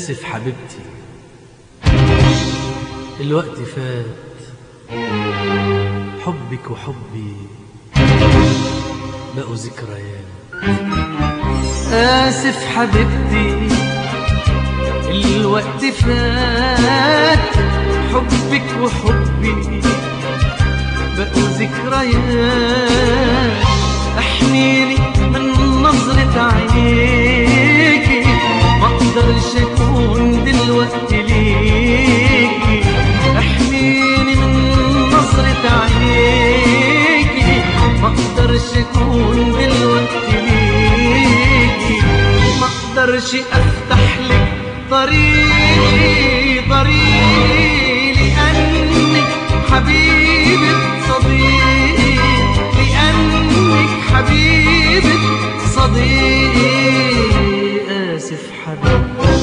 آسف حبيبتي الوقت فات حبك وحبي بقوا ذكريات آسف حبيبتي الوقت فات حبك وحبي بقوا ذكريات احنيلي من نظرة عينيكي ما اقدرش اكون دلوقتي ليكي احنيني من نظرة عينيكي ما اقدرش اكون دلوقتي ليكي ما اقدرش افتح لك طريقي طريقي لانك حبيبة صديقي لانك حبيبة صديقي اسف حبيبي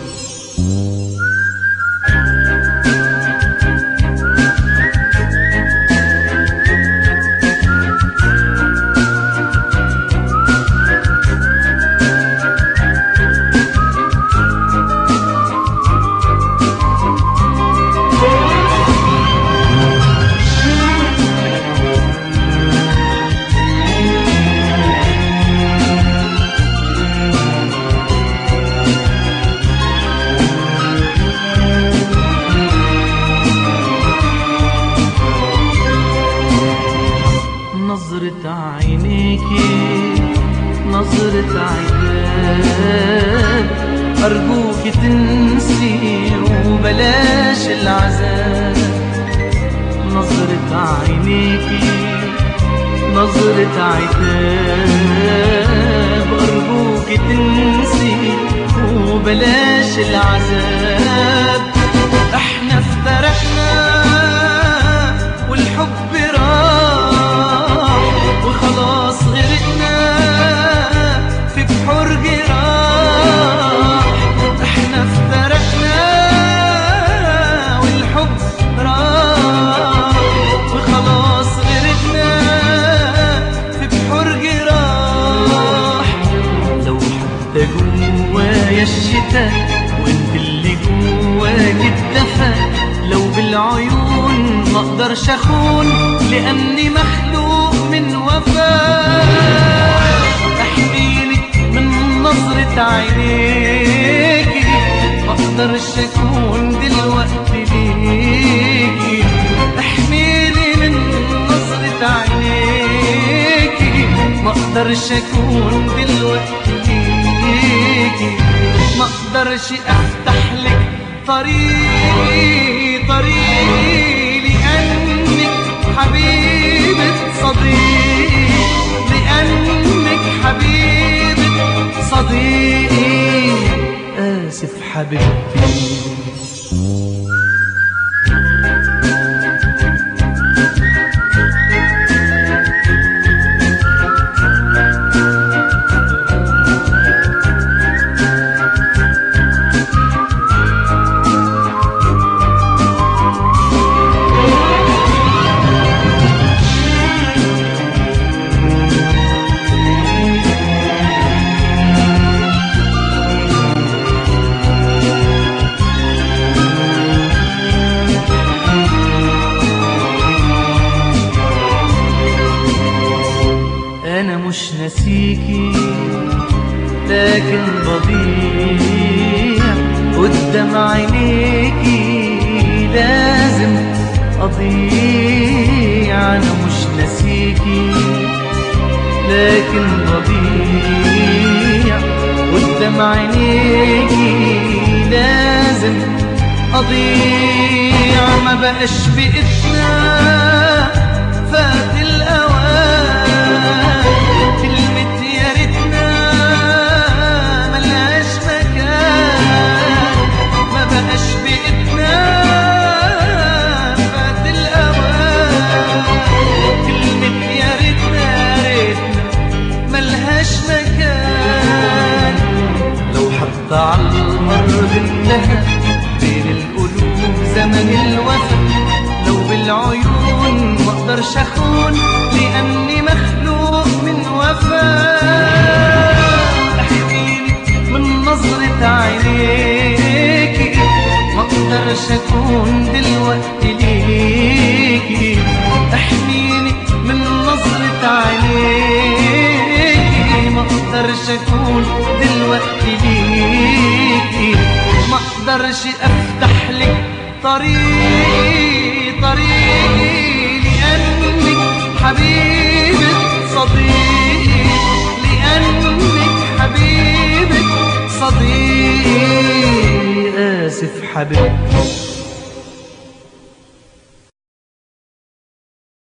نظرة عينيكي نظرة عذاب أرجوك تنسي وبلاش العذاب نظرة عينيكي نظرة عتاب أرجوك تنسي وبلاش العذاب احنا افترقنا والحب راح وخلاص غرقنا في بحور جراح احنا افترقنا والحب راح وخلاص غرقنا في بحور جراح لو حتى جوايا الشتاء وانت اللي جواك الدفا لو بالعيون ما اقدرش اخون لاني مخلوق من وفاء احكيلك من نظرة عينيكي ما اقدرش اكون دلوقتي ليكي احميلي من نظرة عينيكي ما اقدرش اكون دلوقتي ليكي ما اقدرش افتح لك طريقي طريقي لانك حبيبة صديقي لانك حبيبة صديقي اسف حبيبتي انا مش ناسيكي لكن بضيع قدام عينيكي لازم اضيع انا مش ناسيكي لكن بضيع قدام عينيكي لازم اضيع ما بقاش بإيدنا فات الاوان كلمة يا ريتنا ملهاش مكان ما بقاش بإيدنا فات الاوان كلمة يا ريتنا يا ريتنا ملهاش مكان لو حتى على الأرض انتهى بين القلوب زمن الوفا لو بالعيون ما اقدرش اخون لاني مخلوق من وفا احكيلي من نظرة عينيك اقدرش اكون دلوقتي ليكي احميني من نظرة عينيكي ما اقدرش اكون دلوقتي ليكي ما اقدرش افتح لك طريقي طريقي لانك حبيبة صديقي لانك حبيبة صديقي اسف حبيبي